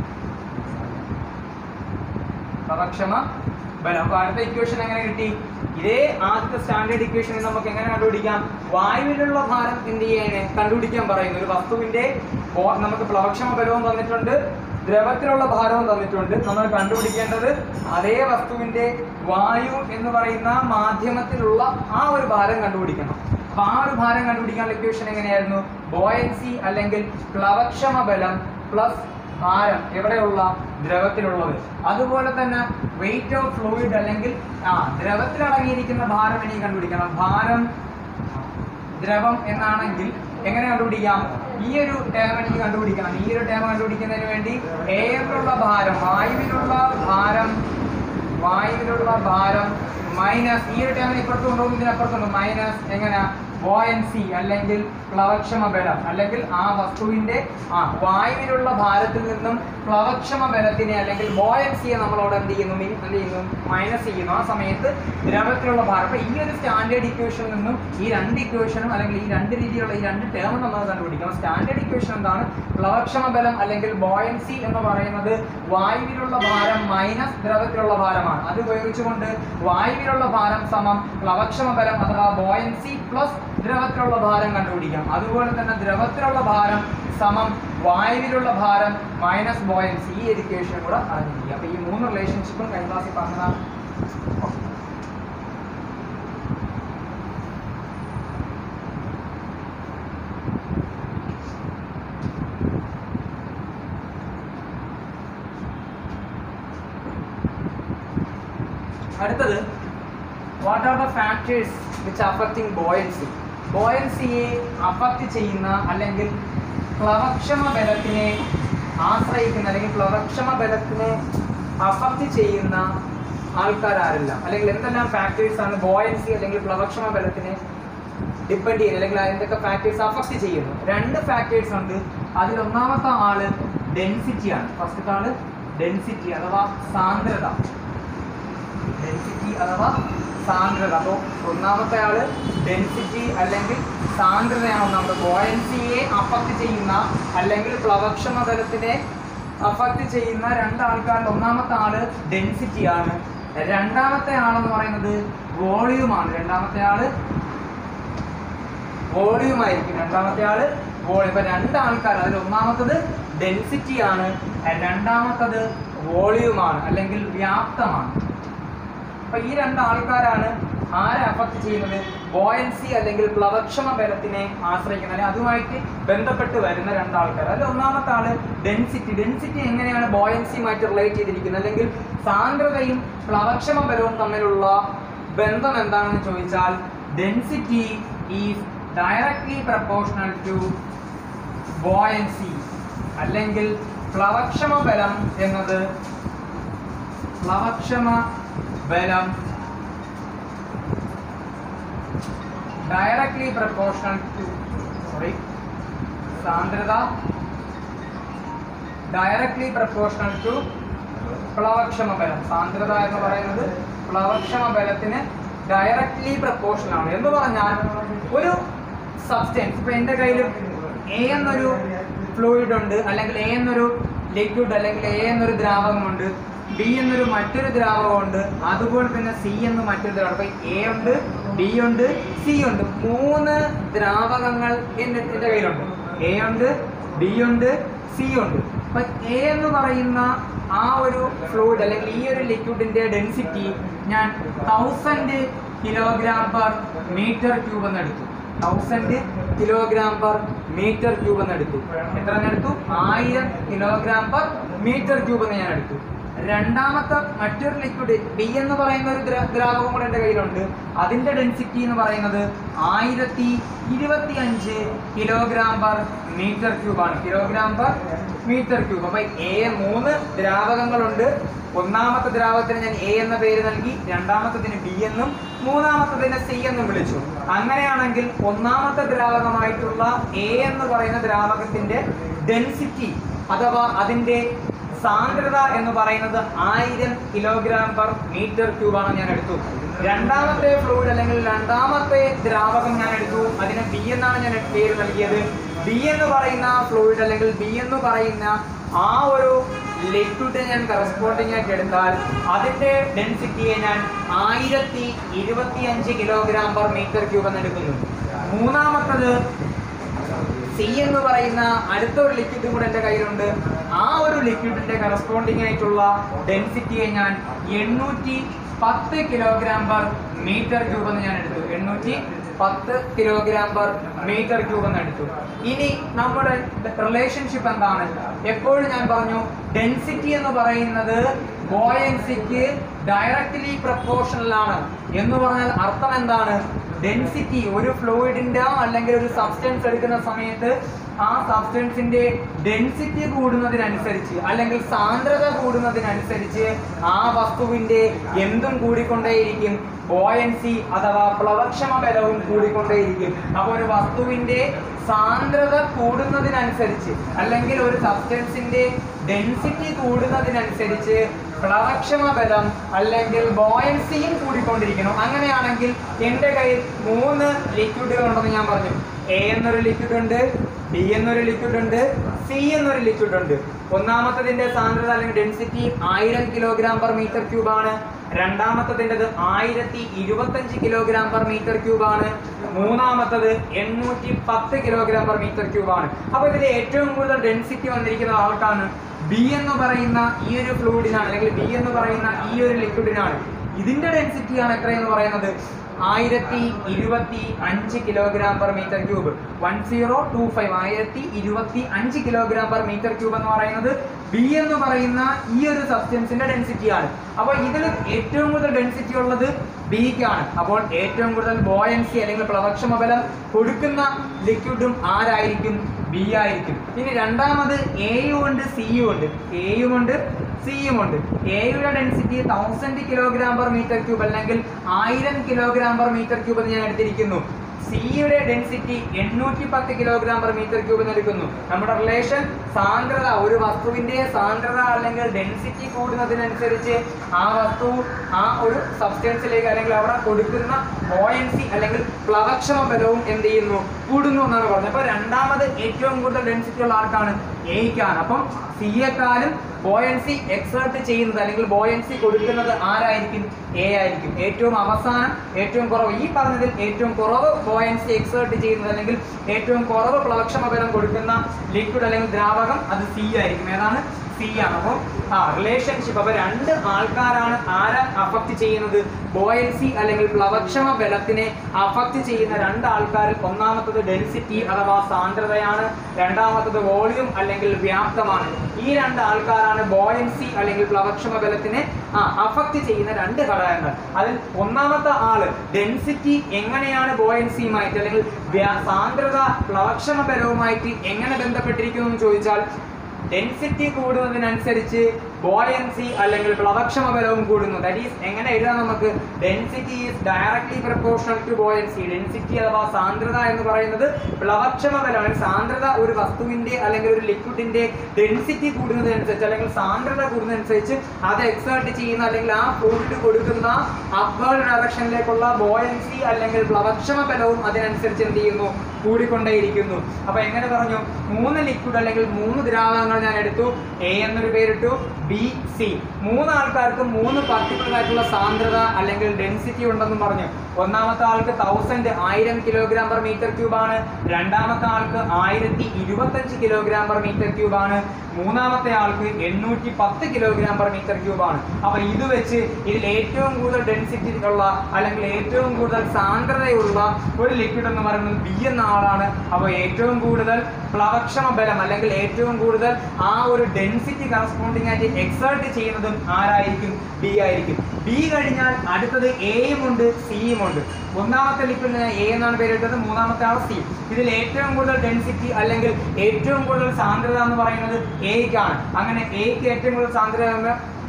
പ്ലവക്ഷമ ബലം അപ്പൊ അടുത്ത ഇക്വേഷൻ എങ്ങനെ കിട്ടി ഇതേ ആദ്യത്തെ സ്റ്റാൻഡേർഡ് ഇക്വേഷനിൽ നമുക്ക് എങ്ങനെ കണ്ടുപിടിക്കാം വായുവിലുള്ള ഭാരം എന്ത് ചെയ്യാന് കണ്ടുപിടിക്കാൻ പറയുന്നു ഒരു വസ്തുവിന്റെ ബോ- നമുക്ക് പ്ലവക്ഷമ ബലവും തന്നിട്ടുണ്ട് ദ്രവത്തിലുള്ള ഭാരവും തന്നിട്ടുണ്ട് നമ്മൾ കണ്ടുപിടിക്കേണ്ടത് അതേ വസ്തുവിന്റെ വായു എന്ന് പറയുന്ന മാധ്യമത്തിലുള്ള ആ ഒരു ഭാരം കണ്ടുപിടിക്കണം അപ്പൊ ആ ഒരു ഭാരം കണ്ടുപിടിക്കാനുള്ള ഇക്വേഷൻ എങ്ങനെയായിരുന്നു ബോയൻസി അല്ലെങ്കിൽ പ്ലവക്ഷമ ബലം പ്ലസ് ഭാരം എവിടെയുള്ള ദ്രവത്തിലുള്ളത് അതുപോലെ തന്നെ വെയിറ്റ് ഓഫ് ഫ്ലൂയിഡ് അല്ലെങ്കിൽ ആ ദ്രവത്തിൽ അടങ്ങിയിരിക്കുന്ന ഭാരം ഇനി കണ്ടുപിടിക്കണം ഭാരം ദ്രവം എന്നാണെങ്കിൽ എങ്ങനെ കണ്ടുപിടിക്കാം ഈ ഒരു ടേം എനിക്ക് കണ്ടുപിടിക്കണം ഈ ഒരു ടേം കണ്ടുപിടിക്കുന്നതിന് വേണ്ടി എയറിലുള്ള ഭാരം വായുവിലുള്ള ഭാരം വായുവിലുള്ള ഭാരം മൈനസ് ഈ ഒരു ടേമിന് ഇപ്പുറത്ത് കൊണ്ടുപോകും ഇതിനപ്പുറത്തുണ്ട് മൈനസ് എങ്ങനെ ബോയൻസി അല്ലെങ്കിൽ പ്ലവക്ഷമ ബലം അല്ലെങ്കിൽ ആ വസ്തുവിന്റെ ആ വായുവിലുള്ള ഭാരത്തിൽ നിന്നും പ്ലവക്ഷമ ബലത്തിനെ അല്ലെങ്കിൽ ബോയൻസിയെ നമ്മൾ അവിടെ എന്ത് ചെയ്യുന്നു മീൻ എന്ത് ചെയ്യുന്നു മൈനസ് ചെയ്യുന്നു ആ സമയത്ത് ദ്രവത്തിലുള്ള ഭാരം അപ്പൊ ഈ ഒരു സ്റ്റാൻഡേർഡ് ഇക്വേഷനിൽ നിന്നും ഈ രണ്ട് ഇക്വേഷനും അല്ലെങ്കിൽ ഈ രണ്ട് രീതിയിലുള്ള ഈ രണ്ട് ടേമും നമ്മൾ കണ്ടുപിടിക്കണം സ്റ്റാൻഡേർഡ് ഇക്വേഷൻ എന്താണ് പ്ലവക്ഷമ ബലം അല്ലെങ്കിൽ ബോയൻസി എന്ന് പറയുന്നത് വായുവിലുള്ള ഭാരം മൈനസ് ദ്രവത്തിലുള്ള ഭാരമാണ് അത് ഉപയോഗിച്ചുകൊണ്ട് വായുവിലുള്ള ഭാരം സമം പ്ലവക്ഷമ ബലം അഥവാ ബോയൻസി പ്ലസ് ദ്രവത്തിലുള്ള ഭാരം കണ്ടുപിടിക്കാം അതുപോലെ തന്നെ ദ്രവത്തിലുള്ള ഭാരം സമം വായുവിലുള്ള ഭാരം മൈനസ് ബോയൻസി ഈ എഡ്യൂക്കേഷനും കൂടെ അറിഞ്ഞിരിക്കുക അപ്പൊ ഈ മൂന്ന് റിലേഷൻഷിപ്പും കഴിഞ്ഞ ക്ലാസ്സിൽ പറഞ്ഞതാണ് അടുത്തത് what are the factors which affecting buoyancy ബോയൻസിയെ അഫക്റ്റ് ചെയ്യുന്ന അല്ലെങ്കിൽ പ്ലവക്ഷമ ബലത്തിനെ ആശ്രയിക്കുന്ന അല്ലെങ്കിൽ പ്ലവക്ഷമ ബലത്തിനെ അഫക്റ്റ് ചെയ്യുന്ന ആൾക്കാർ ആരെല്ലാം അല്ലെങ്കിൽ എന്തെല്ലാം ഫാക്ടേഴ്സ് ആണ് ബോയൻസി അല്ലെങ്കിൽ പ്ലവക്ഷമ ബലത്തിനെ ഡിപ്പെൻഡ് ചെയ്യുന്നത് അല്ലെങ്കിൽ അതിൻ്റെയൊക്കെ ഫാക്ടേഴ്സ് അഫക്റ്റ് ചെയ്യുന്നു രണ്ട് ഫാക്ടേഴ്സ് ഉണ്ട് അതിൽ ഒന്നാമത്തെ ആള് ഡെൻസിറ്റി ആണ് ഫസ്റ്റത്തെ ആള് ഡെൻസിറ്റി അഥവാ സാന്ദ്രത ഡെൻസിറ്റി അഥവാ സാന്ദ്രത അപ്പോൾ ഒന്നാമത്തെ ആള് ഡെൻസിറ്റി അല്ലെങ്കിൽ സാന്ദ്രതയാണ് ഒന്നാമത് ബോയൻസിയെ അഫക്റ്റ് ചെയ്യുന്ന അല്ലെങ്കിൽ പ്ലവക്ഷമ ബലത്തിനെ അഫക്റ്റ് ചെയ്യുന്ന രണ്ട് ആൾക്കാരിൽ ഒന്നാമത്തെ ആള് ഡെൻസിറ്റി ആണ് രണ്ടാമത്തെ ആളെന്ന് പറയുന്നത് വോളിയൂം ആണ് രണ്ടാമത്തെ ആള് വോളിയൂം ആയിരിക്കും രണ്ടാമത്തെ ആള് വോളിയം ഇപ്പൊ രണ്ട് ആൾക്കാർ അതിൽ ഒന്നാമത്തത് ഡെൻസിറ്റി ആണ് രണ്ടാമത്തത് വോളിയൂം ആണ് അല്ലെങ്കിൽ വ്യാപ്തമാണ് അപ്പൊ ഈ രണ്ട് ആൾക്കാരാണ് ആരെ അഫക്ട് ചെയ്യുന്നത് ബോയൻസി അല്ലെങ്കിൽ പ്ലവക്ഷമ ബലത്തിനെ ആശ്രയിക്കുന്ന അല്ലെങ്കിൽ അതുമായിട്ട് ബന്ധപ്പെട്ട് വരുന്ന രണ്ട് ആൾക്കാർ അതിൽ ഒന്നാമത്തെ ആള് ഡെൻസിറ്റി ഡെൻസിറ്റി എങ്ങനെയാണ് ബോയൻസിയുമായിട്ട് റിലേറ്റ് ചെയ്തിരിക്കുന്നത് അല്ലെങ്കിൽ സാന്ദ്രതയും പ്ലവക്ഷമ ബലവും തമ്മിലുള്ള ബന്ധം എന്താണെന്ന് ചോദിച്ചാൽ density is directly proportional to buoyancy അല്ലെങ്കിൽ പ്ലവക്ഷമ ബലം എന്നത് പ്ലവക്ഷമ ബലം ഡയറക്ട്ലി പ്രപ്പോർഷണൽ ടു സോറി സാന്ദ്രത ഡയറക്ട്ലി പ്രപ്പോർഷണൽ ടു പ്ലവക്ഷമ ബലം സാന്ദ്രത എന്ന് പറയുന്നത് പ്ലവക്ഷമ ബലത്തിന് ഡയറക്ട്ലി പ്രപ്പോർഷണൽ ആണ് എന്ന് പറഞ്ഞാൽ ഒരു സബ്സ്റ്റൻസ് ഇപ്പൊ എൻ്റെ കയ്യിൽ എ എന്നൊരു ഫ്ലൂയിഡ് ഉണ്ട് അല്ലെങ്കിൽ എ എന്നൊരു ലിക്വിഡ് അല്ലെങ്കിൽ എ എന്നൊരു ദ്രാവകമുണ്ട് ബി എന്നൊരു മറ്റൊരു ദ്രാവകമുണ്ട് അതുപോലെ തന്നെ സി എന്ന് മറ്റൊരു ദ്രാവകം അപ്പൊ എ ഉണ്ട് ബി ഉണ്ട് സി ഉണ്ട് മൂന്ന് ദ്രാവകങ്ങൾ എൻ്റെ എൻ്റെ കയ്യിലുണ്ട് എ ഉണ്ട് ബി ഉണ്ട് സി ഉണ്ട് അപ്പൊ എ എന്ന് പറയുന്ന ആ ഒരു ഫ്ലൂയിഡ് അല്ലെങ്കിൽ ഈ ഒരു ലിക്വിഡിന്റെ ഡെൻസിറ്റി ഞാൻ thousand kilogram per metre cube എന്ന് എടുത്തു thousand kilogram per metre cube എന്ന് എടുത്തു എത്ര എന്ന് എടുത്തു ആയിരം കിലോഗ്രാം പെർ മീറ്റർ ക്യൂബ് എന്ന് ഞാൻ എടുത്തു രണ്ടാമത്തെ മറ്റൊരു ലിക്വിഡ് ബി എന്ന് പറയുന്ന ഒരു ദ്ര- ദ്രാവകം കൂടെ എൻ്റെ കയ്യിലുണ്ട് അതിന്റെ ഡെൻസിറ്റി എന്ന് പറയുന്നത് ആയിരത്തി ഇരുപത്തി അഞ്ച് കിലോഗ്രാം പെർ മീറ്റർ ക്യൂബ് ആണ് കിലോഗ്രാം പെർ മീറ്റർ ക്യൂബ് അപ്പൊ എ മൂന്ന് ദ്രാവകങ്ങളുണ്ട് ഒന്നാമത്തെ ദ്രാവകത്തിന് ഞാൻ എ എന്ന പേര് നൽകി രണ്ടാമത്തതിന് ബി എന്നും മൂന്നാമത്തതിനെ സി എന്ന് വിളിച്ചു അങ്ങനെയാണെങ്കിൽ ഒന്നാമത്തെ ദ്രാവകമായിട്ടുള്ള എ എന്ന് പറയുന്ന ദ്രാവകത്തിന്റെ ഡെൻസിറ്റി അഥവാ അതിന്റെ സാന്ദ്രത എന്ന് പറയുന്നത് ആയിരം കിലോഗ്രാം പെർ മീറ്റർ ക്യൂബാണ് ഞാൻ എടുത്തു രണ്ടാമത്തെ ഫ്ലൂയിഡ് അല്ലെങ്കിൽ രണ്ടാമത്തെ ദ്രാവകം ഞാൻ എടുത്തു അതിന് ബി എന്നാണ് ഞാൻ പേര് നൽകിയത് ബി എന്ന് പറയുന്ന ഫ്ലൂയിഡ് അല്ലെങ്കിൽ ബി എന്ന് പറയുന്ന ആ ഒരു ലിക്വിഡ് ഞാൻ കറസ്പോണ്ടിങ് ആയിട്ട് എടുത്താൽ അതിന്റെ ഡെൻസിറ്റിയെ ഞാൻ ആയിരത്തി ഇരുപത്തി അഞ്ച് കിലോഗ്രാം പെർ മീറ്റർ ക്യൂബ് എന്ന് എടുക്കുന്നു മൂന്നാമത്തത് സി എന്ന് പറയുന്ന അടുത്ത ഒരു ലിക്വിഡും കൂടെ എൻ്റെ കയ്യിലുണ്ട് ആ ഒരു ലിക്വിഡിന്റെ കറസ്പോണ്ടിങ് ആയിട്ടുള്ള ഡെൻസിറ്റിയെ ഞാൻ എണ്ണൂറ്റി പത്ത് കിലോഗ്രാം പെർ മീറ്റർ ക്യൂബ് എന്ന് ഞാൻ എടുത്തു എണ്ണൂറ്റി പത്ത് കിലോഗ്രാം പെർ മീറ്റർ ക്യൂബ് എന്ന് എടുത്തു ഇനി നമ്മുടെ റിലേഷൻഷിപ്പ് എന്താണ് എപ്പോഴും ഞാൻ പറഞ്ഞു ഡെൻസിറ്റി എന്ന് പറയുന്നത് ബോയൻസിക്ക് ഡയറക്റ്റ്ലി പ്രപ്പോർഷണൽ ആണ് എന്ന് പറഞ്ഞാൽ അർത്ഥം എന്താണ് ഡെൻസിറ്റി ഒരു ഫ്ലൂയിഡിന്റെ അല്ലെങ്കിൽ ഒരു സബ്സ്റ്റൻസ് എടുക്കുന്ന സമയത്ത് ആ സബ്സ്റ്റൻസിന്റെ ഡെൻസിറ്റി കൂടുന്നതിനനുസരിച്ച് അല്ലെങ്കിൽ സാന്ദ്രത കൂടുന്നതിനനുസരിച്ച് ആ വസ്തുവിന്റെ എന്തും കൂടിക്കൊണ്ടേയിരിക്കും ബോയൻസി അഥവാ പ്ലവക്ഷമ ബലവും കൂടിക്കൊണ്ടേയിരിക്കും അപ്പോൾ ഒരു വസ്തുവിന്റെ സാന്ദ്രത കൂടുന്നതിനനുസരിച്ച് അല്ലെങ്കിൽ ഒരു സബ്സ്റ്റൻസിന്റെ ഡെൻസിറ്റി കൂടുന്നതിനനുസരിച്ച് പ്ലവക്ഷമ ബലം അല്ലെങ്കിൽ ബോയൻസിയും കൂടിക്കൊണ്ടിരിക്കണം അങ്ങനെയാണെങ്കിൽ എൻ്റെ കയ്യിൽ മൂന്ന് ലിക്വിഡുകൾ ഉണ്ടെന്ന് ഞാൻ പറഞ്ഞു എ എന്നൊരു ലിക്വിഡ് ഉണ്ട് ബി എന്നൊരു ലിക്വിഡ് ഉണ്ട് സി എന്നൊരു ലിക്വിഡ് ഉണ്ട് ഒന്നാമത്തതിന്റെ സാന്ദ്രത അല്ലെങ്കിൽ ഡെൻസിറ്റി ആയിരം കിലോഗ്രാം പെർ മീറ്റർ ക്യൂബ് ആണ് രണ്ടാമത്തതിൻ്റെത് ആയിരത്തി ഇരുപത്തഞ്ച് കിലോഗ്രാം പെർ മീറ്റർ ക്യൂബ് ആണ് മൂന്നാമത്തത് എണ്ണൂറ്റി പത്ത് കിലോഗ്രാം പെർ മീറ്റർ ക്യൂബ് ആണ് അപ്പൊ ഇതിൽ ഏറ്റവും കൂടുതൽ ഡെൻസിറ്റി വന്നിരിക്കുന്ന ആൾക്കാണ് ബി എന്ന് പറയുന്ന ഈ ഒരു ഫ്ലൂയിഡിനാണ് അല്ലെങ്കിൽ ബി എന്ന് പറയുന്ന ഈ ഒരു ലിക്വിഡിനാണ് ഇതിന്റെ ഡെൻസിറ്റിയാണ് എത്രയെന്ന് പറയുന്നത് ആയിരത്തി ഇരുപത്തി അഞ്ച് kilogram per metre cube one zero two five ആയിരത്തി ഇരുപത്തി അഞ്ച് കിലോഗ്രാം പെർ മീറ്റർ ക്യൂബ് എന്ന് പറയുന്നത് ബി എന്ന് പറയുന്ന ഈ ഒരു സബ്സ്റ്റൻസിന്റെ ഡെൻസിറ്റിയാണ് അപ്പോൾ ഇതിൽ ഏറ്റവും കൂടുതൽ ഡെൻസിറ്റി ഉള്ളത് ബിക്കാണ് അപ്പോൾ ഏറ്റവും കൂടുതൽ ബോയൻസി അല്ലെങ്കിൽ പ്ലവക്ഷമ ബലം കൊടുക്കുന്ന ലിക്വിഡും ആരായിരിക്കും ബി ആയിരിക്കും ഇനി രണ്ടാമത് എയും ഉണ്ട് സിയും ഉണ്ട് എയും ഉണ്ട് സിയും ഉണ്ട് എയുടെ density thousand kilogram per metre cube അല്ലെങ്കിൽ ആയിരം കിലോഗ്രാം പെർ മീറ്റർ ക്യൂബ് എന്ന് ഞാൻ എടുത്തിരിക്കുന്നു സിയുടെ ഡെൻസിറ്റി എണ്ണൂറ്റി പത്ത് കിലോഗ്രാം പെർ മീറ്റർ ക്യൂബ് എന്ന് എടുക്കുന്നു നമ്മുടെ റിലേഷൻ സാന്ദ്രത ഒരു വസ്തുവിന്റെ സാന്ദ്രത അല്ലെങ്കിൽ ഡെൻസിറ്റി കൂടുന്നതിനനുസരിച്ച് ആ വസ്തു ആ ഒരു സബ്സ്റ്റൻസിലേക്ക് അല്ലെങ്കിൽ അവിടെ കൊടുക്കുന്ന ബോയൻസി അല്ലെങ്കിൽ പ്ലവക്ഷമ ബലവും എന്ത് ചെയ്യുന്നു കൂടുന്നു എന്നാണ് പറഞ്ഞത് അപ്പൊ രണ്ടാമത് ഏറ്റവും കൂടുതൽ ഡെൻസിറ്റി ഉള്ള ആർക്കാണ് എയ്ക്കാണ് അപ്പം സിയെക്കാളും ബോയൻസി എക്സേർട്ട് ചെയ്യുന്നത് അല്ലെങ്കിൽ ബോയൻസി കൊടുക്കുന്നത് ആരായിരിക്കും എ ആയിരിക്കും ഏറ്റവും അവസാനം ഏറ്റവും കുറവ് ഈ പറഞ്ഞതിൽ ഏറ്റവും കുറവ് ബോയൻസി എക്സേർട്ട് ചെയ്യുന്നത് അല്ലെങ്കിൽ ഏറ്റവും കുറവ് പ്ലവക്ഷമ ബലം കൊടുക്കുന്ന ലിക്വിഡ് അല്ലെങ്കിൽ ദ്രാവകം അത് സി ആയിരിക്കും ഏതാണ് സി ആണ് അപ്പോൾ ആ റിലേഷൻഷിപ്പ് അപ്പൊ രണ്ട് ആൾക്കാരാണ് ആരെ അഫക്റ്റ് ചെയ്യുന്നത് ബോയൻസി അല്ലെങ്കിൽ പ്ലവക്ഷമ ബലത്തിനെ അഫക്റ്റ് ചെയ്യുന്ന രണ്ട് ആൾക്കാരിൽ ഒന്നാമത്തത് ഡെൻസിറ്റി അഥവാ സാന്ദ്രതയാണ് രണ്ടാമത്തത് വോളിയം അല്ലെങ്കിൽ വ്യാപ്തമാണ് ഈ രണ്ട് ആൾക്കാരാണ് ബോയൻസി അല്ലെങ്കിൽ പ്ലവക്ഷമ ബലത്തിനെ ആ അഫക്റ്റ് ചെയ്യുന്ന രണ്ട് ഘടകങ്ങൾ അതിൽ ഒന്നാമത്തെ ആള് ഡെൻസിറ്റി എങ്ങനെയാണ് ബോയൻസിയുമായിട്ട് അല്ലെങ്കിൽ വ്യാ- സാന്ദ്രത പ്ലവക്ഷമ ബലവുമായിട്ട് എങ്ങനെ ബന്ധപ്പെട്ടിരിക്കുന്നു എന്ന് ചോദിച്ചാൽ ഡെൻസിറ്റി കൂടുന്നതിനനുസരിച്ച് ബോയൻസി അല്ലെങ്കിൽ പ്ലവക്ഷമ ബലവും കൂടുന്നു ദാറ്റ് ഈസ് എങ്ങനെ എഴുതാം നമുക്ക് density is directly proportional to buoyancy density അഥവാ സാന്ദ്രത എന്ന് പറയുന്നത് പ്ലവക്ഷമ ബലമാണ് സാന്ദ്രത ഒരു വസ്തുവിന്റെ അല്ലെങ്കിൽ ഒരു ലിക്വിഡിന്റെ ഡെൻസിറ്റി കൂടുന്നതിനനുസരിച്ച് അല്ലെങ്കിൽ സാന്ദ്രത കൂടുന്നതനുസരിച്ച് അത് എക്സേർട്ട് ചെയ്യുന്ന അല്ലെങ്കിൽ ആ ഫ്ലൂയിഡ് കൊടുക്കുന്ന അപ്വേർഡ് ഡയറക്ഷനിലേക്കുള്ള ബോയൻസി അല്ലെങ്കിൽ പ്ലവക്ഷമ ബലവും അതിനനുസരിച്ച് എന്ത് ചെയ്യുന്നു കൂടിക്കൊണ്ടേയിരിക്കുന്നു അപ്പൊ എങ്ങനെ പറഞ്ഞു മൂന്ന് ലിക്വിഡ് അല്ലെങ്കിൽ മൂന്ന് ദ്രാവകങ്ങൾ ഞാൻ എടുത്തു എ എന്നൊരു പേരിട്ടു ബി സി മൂന്ന് ആൾക്കാർക്ക് മൂന്ന് പർട്ടിക്കുലർ ആയിട്ടുള്ള സാന്ദ്രത അല്ലെങ്കിൽ ഡെൻസിറ്റി ഉണ്ടെന്നും പറഞ്ഞു ഒന്നാമത്തെ ആൾക്ക് തൗസൻഡ് ആയിരം കിലോഗ്രാം പെർ മീറ്റർ ക്യൂബ് ആണ് രണ്ടാമത്തെ ആൾക്ക് ആയിരത്തി ഇരുപത്തഞ്ച് കിലോഗ്രാം പെർ മീറ്റർ ക്യൂബ് ആണ് മൂന്നാമത്തെ ആൾക്ക് എണ്ണൂറ്റി പത്ത് കിലോഗ്രാം പെർ മീറ്റർ ക്യൂബ് ആണ് അപ്പൊ ഇത് വെച്ച് ഇതിൽ ഏറ്റവും കൂടുതൽ ഡെൻസിറ്റി ഉള്ള അല്ലെങ്കിൽ ഏറ്റവും കൂടുതൽ സാന്ദ്രതയുള്ള ഒരു ലിക്വിഡ് എന്ന് പറയുന്നത് ബി എന്ന ആളാണ് അപ്പോൾ ഏറ്റവും കൂടുതൽ പ്ലവക്ഷമ ബലം അല്ലെങ്കിൽ ഏറ്റവും കൂടുതൽ ആ ഒരു ഡെൻസിറ്റി കറസ്പോണ്ടിങ് ആയിട്ട് എക്സേർട്ട് ചെയ്യുന്നതും ആരായിരിക്കും ബി ആയിരിക്കും ബി കഴിഞ്ഞാൽ അടുത്തത് എയും ഉണ്ട് സിയും ഉണ്ട് ഒന്നാമത്തെ ലിക്വിഡിന് എ എന്നാണ് പേരിട്ടത് മൂന്നാമത്തെ ആൾ സി ഇതിൽ ഏറ്റവും കൂടുതൽ ഡെൻസിറ്റി അല്ലെങ്കിൽ ഏറ്റവും കൂടുതൽ സാന്ദ്രത എന്ന് പറയുന്നത് എയ്ക്കാണ് അങ്ങനെ എയ്ക്ക് ഏറ്റവും കൂടുതൽ സാന്ദ്രത എന്ന്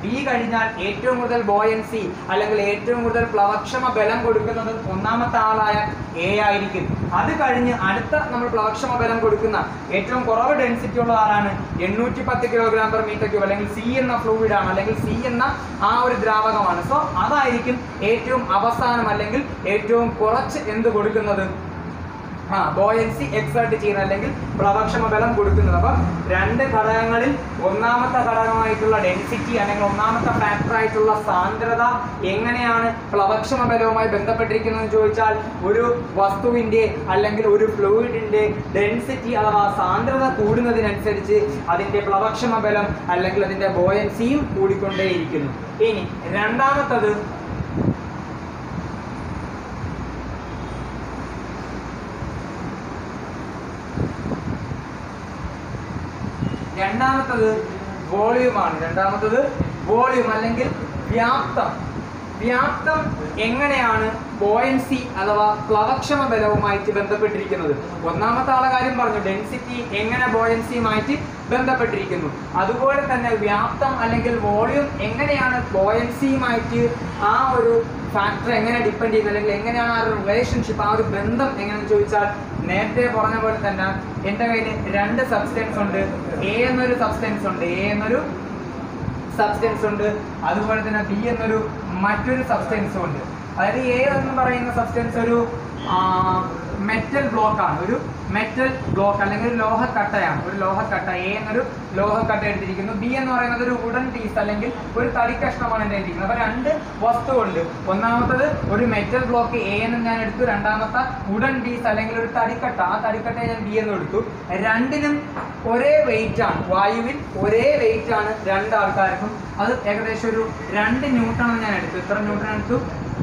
ബി കഴിഞ്ഞാൽ ഏറ്റവും കൂടുതൽ ബോയൻസി അല്ലെങ്കിൽ ഏറ്റവും കൂടുതൽ പ്ലവക്ഷമ ബലം കൊടുക്കുന്നത് ഒന്നാമത്തെ ആളായ എ ആയിരിക്കും അത് കഴിഞ്ഞ് അടുത്ത നമ്മൾ പ്ലവക്ഷമ ബലം കൊടുക്കുന്ന ഏറ്റവും കുറവ് ഡെൻസിറ്റി ഉള്ള ആളാണ് എണ്ണൂറ്റി പത്ത് കിലോഗ്രാം പെർ മീറ്റർ ക്യൂബ് അല്ലെങ്കിൽ സി എന്ന ഫ്ലൂയിഡ് ആണ് അല്ലെങ്കിൽ സി എന്ന ആ ഒരു ദ്രാവകമാണ് സോ അതായിരിക്കും ഏറ്റവും അവസാനം അല്ലെങ്കിൽ ഏറ്റവും കുറച്ച് എന്ത് കൊടുക്കുന്നത് ആ ബോയൻസി എക്സേർട്ട് ചെയ്യുന്ന അല്ലെങ്കിൽ പ്രവക്ഷമ ബലം കൊടുക്കുന്നത് അപ്പം രണ്ട് ഘടകങ്ങളിൽ ഒന്നാമത്തെ ഘടകമായിട്ടുള്ള ഡെൻസിറ്റി അല്ലെങ്കിൽ ഒന്നാമത്തെ ഫാക്ടർ ആയിട്ടുള്ള സാന്ദ്രത എങ്ങനെയാണ് പ്ലവക്ഷമ ബലവുമായി ബന്ധപ്പെട്ടിരിക്കുന്നത് ചോദിച്ചാൽ ഒരു വസ്തുവിന്റെ അല്ലെങ്കിൽ ഒരു ഫ്ലൂയിഡിന്റെ ഡെൻസിറ്റി അഥവാ സാന്ദ്രത കൂടുന്നതിനനുസരിച്ച് അതിന്റെ പ്ലവക്ഷമ ബലം അല്ലെങ്കിൽ അതിന്റെ ബോയൻസിയും കൂടിക്കൊണ്ടേയിരിക്കുന്നു ഇനി രണ്ടാമത്തത് രണ്ടാമത്തത് വോളിയമാണ് രണ്ടാമത്തത് വോളിയം അല്ലെങ്കിൽ വ്യാപ്തം വ്യാപ്തം എങ്ങനെയാണ് ബോയൻസി അഥവാ പ്ലവക്ഷമ ബലവുമായിട്ട് ബന്ധപ്പെട്ടിരിക്കുന്നത് ഒന്നാമത്തെ ആളെ കാര്യം പറഞ്ഞു ഡെൻസിറ്റി എങ്ങനെ ബോയൻസിയുമായിട്ട് ബന്ധപ്പെട്ടിരിക്കുന്നു അതുപോലെ തന്നെ വ്യാപ്തം അല്ലെങ്കിൽ വോളിയം എങ്ങനെയാണ് ബോയൻസിയുമായിട്ട് ആ ഒരു ഫാക്ടർ എങ്ങനെ ഡിപ്പെൻഡ് ചെയ്യുന്നത് അല്ലെങ്കിൽ എങ്ങനെയാണ് ആ ഒരു റിലേഷൻഷിപ്പ് ആ ഒരു ബന്ധം എങ്ങനെയെന്ന് ചോദിച്ചാൽ നേരത്തെ പറഞ്ഞ പോലെ തന്നെ എൻ്റെ കയ്യിൽ രണ്ട് സബ്സ്റ്റൻസ് ഉണ്ട് എ എന്നൊരു സബ്സ്റ്റൻസ് ഉണ്ട് എ എന്നൊരു സബ്സ്റ്റൻസ് ഉണ്ട് അതുപോലെ തന്നെ ബി എന്നൊരു മറ്റൊരു സബ്സ്റ്റൻസും ഉണ്ട് അതായത് എ എന്ന് പറയുന്ന സബ്സ്റ്റൻസ് ഒരു മെറ്റൽ ബ്ലോക്ക് ആണ് ഒരു മെറ്റൽ ബ്ലോക്ക് അല്ലെങ്കിൽ ഒരു ലോഹക്കട്ടയാണ് ഒരു ലോഹക്കട്ട എ എന്നൊരു ലോഹക്കട്ട എടുത്തിരിക്കുന്നു ബി എന്ന് പറയുന്നത് ഒരു വുഡൻ പീസ് അല്ലെങ്കിൽ ഒരു തടിക്കഷ്ണമാണ് എൻ്റെ ഇരിക്കുന്നത് അപ്പൊ രണ്ട് വസ്തുവുണ്ട് ഒന്നാമത്തത് ഒരു മെറ്റൽ ബ്ലോക്ക് എ എന്ന് ഞാൻ എടുത്തു രണ്ടാമത്തെ വുഡൻ പീസ് അല്ലെങ്കിൽ ഒരു തടിക്കട്ട ആ തടിക്കട്ടയെ ഞാൻ ബി എന്ന് എടുത്തു രണ്ടിനും ഒരേ വെയിറ്റ് ആണ് വായുവിൽ ഒരേ വെയിറ്റ് ആണ് രണ്ട് ആൾക്കാർക്കും അത് ഏകദേശം ഒരു രണ്ട് ന്യൂട്ടൺ എന്ന് ഞാൻ എടുത്തു എത്ര ന്യൂട്ടൺ എടുത്തു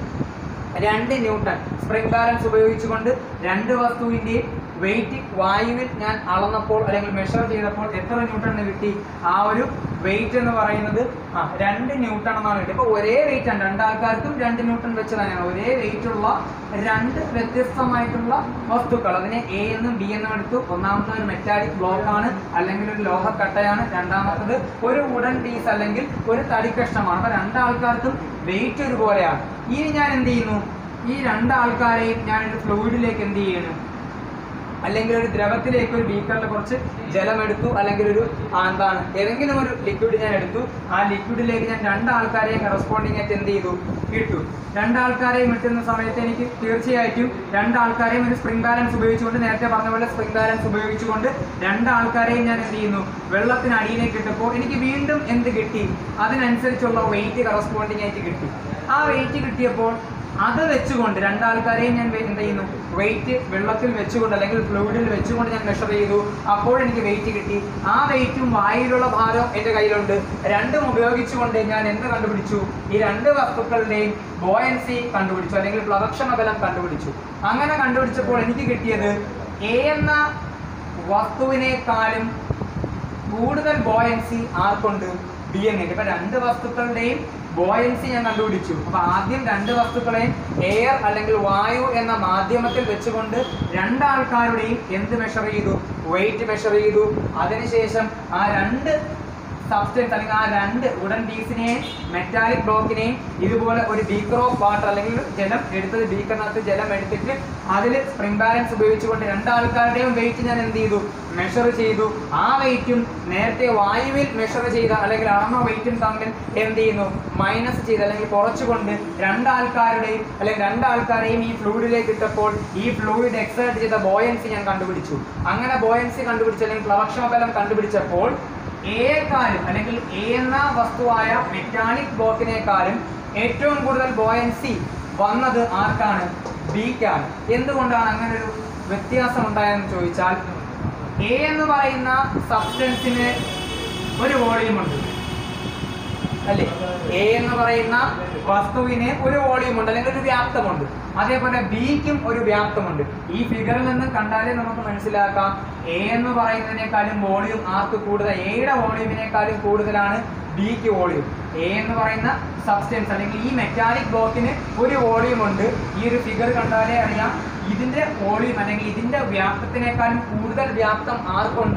രണ്ട് ന്യൂട്ടൺ സ്പ്രിംഗ് ബാലൻസ് ഉപയോഗിച്ചുകൊണ്ട് രണ്ട് വസ്തുവിൻ്റെയും വെയിറ്റ് വായുവിൽ ഞാൻ അളന്നപ്പോൾ അല്ലെങ്കിൽ മെഷർ ചെയ്തപ്പോൾ എത്ര ന്യൂട്ടൺ എന്ന് കിട്ടി ആ ഒരു വെയിറ്റ് എന്ന് പറയുന്നത് ആ രണ്ട് ന്യൂട്ടൺ എന്നാണ് കിട്ടി അപ്പോൾ ഒരേ വെയിറ്റ് ആണ് രണ്ടാൾക്കാർക്കും രണ്ട് ന്യൂട്ടൺ വെച്ച് തന്നെയാണ് ഒരേ വെയിറ്റ് ഉള്ള രണ്ട് വ്യത്യസ്തമായിട്ടുള്ള വസ്തുക്കൾ അതിനെ എ എന്നും ബി എന്നും എടുത്തു ഒന്നാമത്തെ ഒരു മെറ്റാലിക് ബ്ലോക്ക് ആണ് അല്ലെങ്കിൽ ഒരു ലോഹക്കട്ടയാണ് രണ്ടാമത്തത് ഒരു വുഡൻ പീസ് അല്ലെങ്കിൽ ഒരു തടിക്കഷ്ണമാണ് അപ്പൊ രണ്ടാൾക്കാർക്കും വെയിറ്റ് ഒരുപോലെയാണ് ഇനി ഞാൻ എന്ത് ചെയ്യുന്നു ഈ രണ്ടാൾക്കാരെയും ഞാൻ ഒരു ഫ്ലൂയിഡിലേക്ക് എന്ത് ചെയ്യുന്നു അല്ലെങ്കിൽ ഒരു ദ്രവത്തിലേക്ക് ഒരു ബീക്കറിൽ കുറച്ച് ജലം എടുത്തു അല്ലെങ്കിൽ ഒരു ആ, എന്താണ് ഏതെങ്കിലും ഒരു ലിക്വിഡ് ഞാൻ എടുത്തു ആ ലിക്വിഡിലേക്ക് ഞാൻ രണ്ടാൾക്കാരെയും കറസ്പോണ്ടിങ് ആയിട്ട് എന്ത് ചെയ്തു ഇട്ടു രണ്ടാൾക്കാരെയും ഇട്ടുന്ന സമയത്ത് എനിക്ക് തീർച്ചയായിട്ടും രണ്ടാൾക്കാരെയും ഒരു സ്പ്രിംഗ് ബാലൻസ് ഉപയോഗിച്ചുകൊണ്ട് നേരത്തെ പറഞ്ഞ പോലെ സ്പ്രിംഗ് ബാലൻസ് ഉപയോഗിച്ചുകൊണ്ട് രണ്ടാൾക്കാരെയും ഞാൻ എന്ത് ചെയ്യുന്നു വെള്ളത്തിന് അടിയിലേക്ക് ഇട്ടപ്പോൾ എനിക്ക് വീണ്ടും എന്ത് കിട്ടി അതിനനുസരിച്ചുള്ള വെയിറ്റ് കറസ്പോണ്ടിങ് ആയിട്ട് കിട്ടി ആ വെയിറ്റ് കിട്ടിയപ്പോൾ അത് വെച്ചുകൊണ്ട് രണ്ടാൾക്കാരെയും ഞാൻ വെ- എന്ത് ചെയ്യുന്നു വെയിറ്റ് വെള്ളത്തിൽ വെച്ചുകൊണ്ട് അല്ലെങ്കിൽ ഫ്ലൂയിഡിൽ വെച്ചുകൊണ്ട് ഞാൻ മെഷർ ചെയ്തു അപ്പോൾ എനിക്ക് വെയിറ്റ് കിട്ടി ആ വെയിറ്റും വായുവിലുള്ള ഭാരവും എൻ്റെ കയ്യിലുണ്ട് രണ്ടും ഉപയോഗിച്ചുകൊണ്ട് ഞാൻ എന്ത് കണ്ടുപിടിച്ചു ഈ രണ്ട് വസ്തുക്കളുടെയും ബോയൻസി കണ്ടുപിടിച്ചു അല്ലെങ്കിൽ പ്ലവക്ഷമ ബലം കണ്ടുപിടിച്ചു അങ്ങനെ കണ്ടുപിടിച്ചപ്പോൾ എനിക്ക് കിട്ടിയത് എ എന്ന വസ്തുവിനേക്കാളും കൂടുതൽ ബോയൻസി ആർക്കുണ്ട് ബി എൻ ഇപ്പൊ രണ്ട് വസ്തുക്കളുടെയും ബോയൻസി ഞാൻ കണ്ടുപിടിച്ചു അപ്പൊ ആദ്യം രണ്ട് വസ്തുക്കളെയും എയർ അല്ലെങ്കിൽ വായു എന്ന മാധ്യമത്തിൽ വെച്ചുകൊണ്ട് രണ്ടാൾക്കാരുടെയും എന്ത് മെഷർ ചെയ്തു വെയിറ്റ് മെഷർ ചെയ്തു അതിനുശേഷം ആ രണ്ട് സബ്സ്റ്റൻസ് അല്ലെങ്കിൽ ആ രണ്ട് ഉടൻ പീസിനെയും മെറ്റാലിക് ബ്ലോക്കിനെയും ഇതുപോലെ ഒരു ബീക്കർ ഓഫ് വാട്ടർ അല്ലെങ്കിൽ ജലം എടുത്തത് ബീക്കറിനകത്ത് ജലം എടുത്തിട്ട് അതിൽ സ്പ്രിംഗ് ബാലൻസ് ഉപയോഗിച്ചുകൊണ്ട് രണ്ടാൾക്കാരുടെയും വെയിറ്റ് ഞാൻ എന്ത് ചെയ്തു മെഷർ ചെയ്തു ആ വെയിറ്റും നേരത്തെ വായുവിൽ മെഷർ ചെയ്ത അല്ലെങ്കിൽ അളന്ന വെയിറ്റും തമ്മിൽ എന്ത് ചെയ്യുന്നു മൈനസ് ചെയ്ത് അല്ലെങ്കിൽ കുറച്ചുകൊണ്ട് രണ്ടാൾക്കാരുടെയും അല്ലെങ്കിൽ രണ്ടാൾക്കാരെയും ഈ ഫ്ലൂയിഡിലേക്ക് ഇട്ടപ്പോൾ ഈ ഫ്ലൂയിഡ് എക്സേർട്ട് ചെയ്ത ബോയൻസി ഞാൻ കണ്ടുപിടിച്ചു അങ്ങനെ ബോയൻസി കണ്ടുപിടിച്ച് അല്ലെങ്കിൽ പ്ലവക്ഷമ ബലം കണ്ടുപിടിച്ചപ്പോൾ എക്കാളും അല്ലെങ്കിൽ എ എന്ന വസ്തുവായ മെറ്റാലിക് ബ്ലോക്കിനേക്കാളും ഏറ്റവും കൂടുതൽ ബോയൻസി വന്നത് ആർക്കാണ് ബിക്കാണ് എന്തുകൊണ്ടാണ് അങ്ങനെ ഒരു വ്യത്യാസം ഉണ്ടായതെന്ന് ചോദിച്ചാൽ എ എന്ന് പറയുന്ന സബ്സ്റ്റൻസിന് ഒരു വോളിയം ഉണ്ട് അല്ലേ എ എന്ന് പറയുന്ന വസ്തുവിന് ഒരു വോളിയം ഉണ്ട് അല്ലെങ്കിൽ ഒരു വ്യാപ്തമുണ്ട് അതേപോലെ ബിക്കും ഒരു വ്യാപ്തമുണ്ട് ഈ ഫിഗറിൽ നിന്ന് കണ്ടാലേ നമുക്ക് മനസ്സിലാക്കാം എ എന്ന് പറയുന്നതിനേക്കാളും വോളിയം ആർക്ക് കൂടുതൽ എയുടെ വോളിയമിനേക്കാളും കൂടുതലാണ് ബിക്ക് വോളിയം എ എന്ന് പറയുന്ന സബ്സ്റ്റൻസ് അല്ലെങ്കിൽ ഈ മെറ്റാലിക് ബ്ലോക്കിന് ഒരു വോളിയം ഉണ്ട് ഈ ഒരു ഫിഗർ കണ്ടാലേ അറിയാം ഇതിന്റെ വോളിയം അല്ലെങ്കിൽ ഇതിന്റെ വ്യാപ്തത്തിനേക്കാളും കൂടുതൽ വ്യാപ്തം ആർക്കുണ്ട്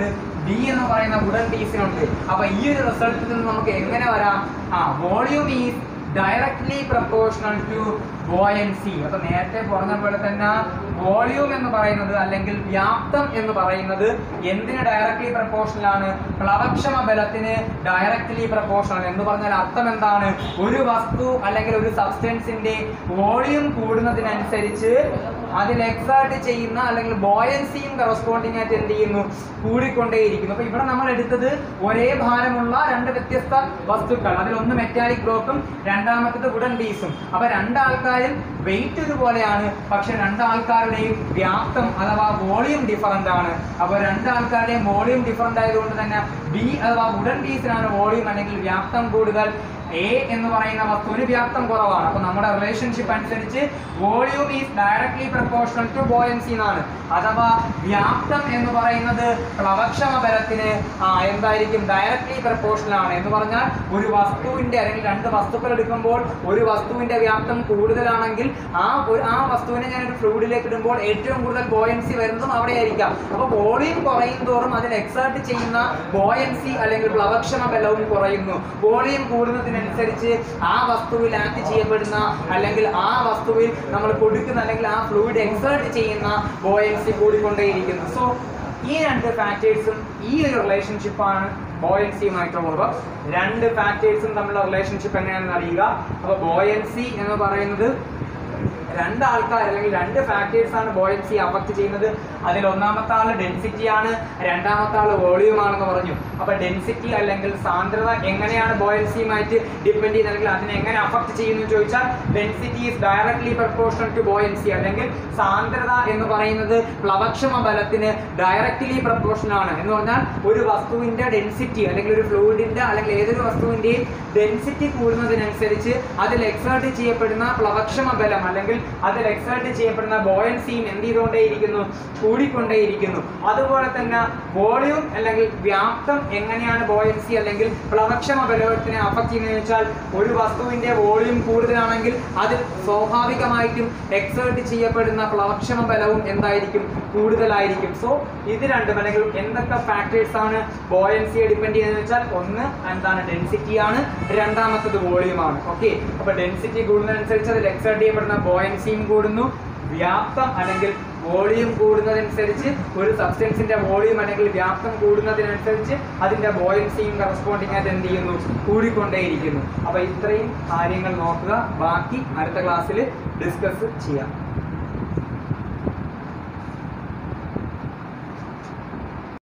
ബി എന്ന് പറയുന്ന വുഡൻ പീസിനുണ്ട് അപ്പൊ ഈ ഒരു റിസൾട്ടിൽ നിന്ന് നമുക്ക് എങ്ങനെ വരാം ആ volume is directly proportional to buoyancy അപ്പൊ നേരത്തെ പറഞ്ഞ പോലെ തന്നെ വോളിയൂം എന്ന് പറയുന്നത് അല്ലെങ്കിൽ വ്യാപ്തം എന്ന് പറയുന്നത് എന്തിന് ഡയറക്ട്ലി പ്രപ്പോർഷണൽ ആണ് പ്ലവക്ഷമ ബലത്തിന് ഡയറക്ട്ലി പ്രപ്പോർഷണൽ എന്ന് പറഞ്ഞാൽ അർത്ഥം എന്താണ് ഒരു വസ്തു അല്ലെങ്കിൽ ഒരു സബ്സ്റ്റൻസിന്റെ വോളിയൂം കൂടുന്നതിനനുസരിച്ച് അതിൽ എക്സേർട്ട് ചെയ്യുന്ന അല്ലെങ്കിൽ ബോയൻസിയും കറസ്പോണ്ടിങ് ആയിട്ട് എന്ത് ചെയ്യുന്നു കൂടിക്കൊണ്ടേയിരിക്കുന്നു അപ്പൊ ഇവിടെ നമ്മൾ എടുത്തത് ഒരേ ഭാരമുള്ള രണ്ട് വ്യത്യസ്ത വസ്തുക്കൾ അതിൽ ഒന്ന് മെറ്റാലിക് ബ്ലോക്കും രണ്ടാമത്തത് വുഡൻ പീസും അപ്പൊ രണ്ടാൾക്കാരും വെയിറ്റ് ഒരുപോലെയാണ് പക്ഷെ രണ്ടാൾക്കാരുടെയും വ്യാപ്തം അഥവാ വോളിയം ഡിഫറൻ്റ് ആണ് അപ്പോൾ രണ്ടാൾക്കാരുടെയും വോളിയം ഡിഫറൻ്റ് ആയതുകൊണ്ട് തന്നെ ബി അഥവാ വുഡൻ പീസിനാണ് വോളിയം അല്ലെങ്കിൽ വ്യാപ്തം കൂടുതൽ എ എന്ന് പറയുന്ന വസ്തുവിന് വ്യാപ്തം കുറവാണ് അപ്പൊ നമ്മുടെ റിലേഷൻഷിപ്പ് അനുസരിച്ച് volume is directly proportional to buoyancy എന്നാണ് അഥവാ വ്യാപ്തം എന്ന് പറയുന്നത് പ്ലവക്ഷമ ബലത്തിന് ആ, എന്തായിരിക്കും ഡയറക്ട്ലി പ്രപ്പോർഷണൽ ആണ് എന്ന് പറഞ്ഞാൽ ഒരു വസ്തുവിന്റെ അല്ലെങ്കിൽ രണ്ട് വസ്തുക്കൾ എടുക്കുമ്പോൾ ഒരു വസ്തുവിന്റെ വ്യാപ്തം കൂടുതലാണെങ്കിൽ ആ ഒരു ആ വസ്തുവിനെ ഞാൻ ഒരു ഫ്ലൂയിഡിലേക്ക് ഇടുമ്പോൾ ഏറ്റവും കൂടുതൽ ബോയൻസി വരുന്നതും അവിടെ ആയിരിക്കാം അപ്പൊ വോളിയം കുറയും തോറും അതിൽ എക്സേർട്ട് ചെയ്യുന്ന ബോയൻസി അല്ലെങ്കിൽ പ്ലവക്ഷമ ബലവും കുറയുന്നു വോളിയം കൂടുന്നതിനനുസരിച്ച് ആ വസ്തുവിൽ ആക്ട് ചെയ്യപ്പെടുന്ന അല്ലെങ്കിൽ ആ വസ്തുവിൽ നമ്മൾ കൊടുക്കുന്ന അല്ലെങ്കിൽ ആ ഫ്ലൂയിഡ് എക്സേർട്ട് ചെയ്യുന്ന ബോയൻസി കൂടിക്കൊണ്ടേയിരിക്കുന്നു സോ ഈ രണ്ട് ഫാക്ടേഴ്സും ഈ ഒരു റിലേഷൻഷിപ്പാണ് ബോയൻസിയുമായിട്ടുള്ളത് രണ്ട് ഫാക്ടേഴ്സും തമ്മിലുള്ള റിലേഷൻഷിപ്പ് എങ്ങനെയാണെന്ന് അറിയുക അപ്പോൾ ബോയൻസി എന്ന് പറയുന്നത് രണ്ട് ആൾക്കാർ അല്ലെങ്കിൽ രണ്ട് ഫാക്ടേഴ്സ് ആണ് ബോയൻസി അഫക്ട് ചെയ്യുന്നത് അതിൽ ഒന്നാമത്തെ ആള് ഡെൻസിറ്റി ആണ് രണ്ടാമത്തെ ആള് വോളിയൂം ആണെന്ന് പറഞ്ഞു അപ്പൊ ഡെൻസിറ്റി അല്ലെങ്കിൽ സാന്ദ്രത എങ്ങനെയാണ് ബോയൻസിയുമായിട്ട് ഡിപ്പെൻഡ് ചെയ്യുന്നത് അല്ലെങ്കിൽ അതിനെ എങ്ങനെ അഫക്ട് ചെയ്യുന്നു എന്ന് ചോദിച്ചാൽ density is directly proportional to buoyancy അല്ലെങ്കിൽ സാന്ദ്രത എന്ന് പറയുന്നത് പ്ലവക്ഷമ ബലത്തിന് ഡയറക്ട്ലി പ്രപ്പോർഷണൽ ആണ് എന്ന് പറഞ്ഞാൽ ഒരു വസ്തുവിന്റെ ഡെൻസിറ്റി അല്ലെങ്കിൽ ഒരു ഫ്ലൂയിഡിന്റെ അല്ലെങ്കിൽ ഏതൊരു വസ്തുവിന്റെയും ഡെൻസിറ്റി കൂടുന്നതിനനുസരിച്ച് അതിൽ എക്സേർട്ട് ചെയ്യപ്പെടുന്ന പ്ലവക്ഷമ ബലം അല്ലെങ്കിൽ അതിൽ എക്സേർട്ട് ചെയ്യപ്പെടുന്ന ബോയൻസിയും എന്ത് ചെയ്തുകൊണ്ടേയിരിക്കുന്നു കൂടിക്കൊണ്ടേയിരിക്കുന്നു അതുപോലെ തന്നെ വോളിയൂം അല്ലെങ്കിൽ വ്യാപ്തം എങ്ങനെയാണ് ബോയൻസി അല്ലെങ്കിൽ പ്ലവക്ഷമ ബലത്തിനെ അഫക്ട് ചെയ്യുന്നത് വെച്ചാൽ ഒരു വസ്തുവിന്റെ വോളിയൂം കൂടുതലാണെങ്കിൽ അതിൽ സ്വാഭാവികമായിട്ടും എക്സേർട്ട് ചെയ്യപ്പെടുന്ന പ്ലവക്ഷമ ബലവും എന്തായിരിക്കും കൂടുതലായിരിക്കും സോ ഇത് രണ്ടും അല്ലെങ്കിൽ എന്തൊക്കെ ഫാക്ടേഴ്സ് ആണ് ബോയൻസിയെ ഡിപ്പെൻഡ് ചെയ്യുന്നത് വെച്ചാൽ ഒന്ന് എന്താണ് ഡെൻസിറ്റി ആണ് രണ്ടാമത്തത് വോളിയൂം ആണ് ഓക്കെ അപ്പൊ ഡെൻസിറ്റി കൂടുന്നതനുസരിച്ച് അതിൽ എക്സേർട്ട് ചെയ്യപ്പെടുന്ന ബോയൻസിയും കൂടുന്നു വ്യാപ്തം അല്ലെങ്കിൽ വോളിയം കൂടുന്നതനുസരിച്ച് ഒരു സബ്സ്റ്റൻസിന്റെ വോളിയം അല്ലെങ്കിൽ വ്യാപ്തം കൂടുന്നതിനനുസരിച്ച് അതിന്റെ ബോയൻസിയും കറസ്പോണ്ടിങ് ആയിട്ട് എന്ത് ചെയ്യുന്നു കൂടിക്കൊണ്ടേയിരിക്കുന്നു അപ്പൊ ഇത്രയും കാര്യങ്ങൾ നോക്കുക ബാക്കി അടുത്ത ക്ലാസ്സിൽ ഡിസ്കസ് ചെയ്യാം